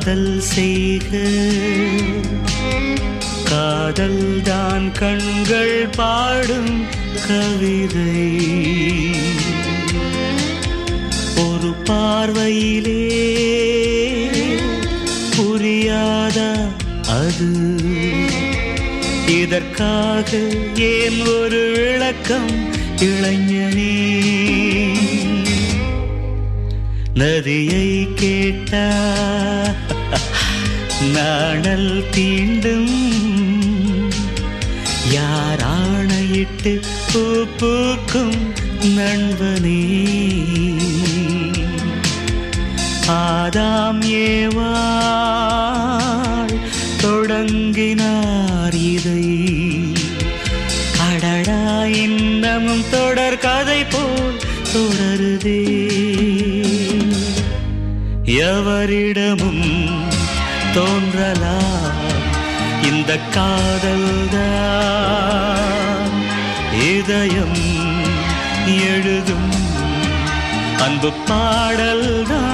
காதல் செய்க காதல் தான் கண்கள் பாடும் கவிதை ஒரு பார்வையிலே புரியாதா அது இதற்காக ஏன் ஒரு விளக்கம் இளைஞனே நதியை கேட்டா நாணல் தீண்டும் யார் ஆணையிட்டு பூ பூக்கும் நண்பனே ஆதாம் ஏவாள் தொடங்கினார் இதை அடடா இன்னமும் தொடர் கதை போல் தொடருதே எவரிடமும் தோன்றலாம் இந்த காதல்தான் இதயம் எழுதும் அன்பு பாடல்தான்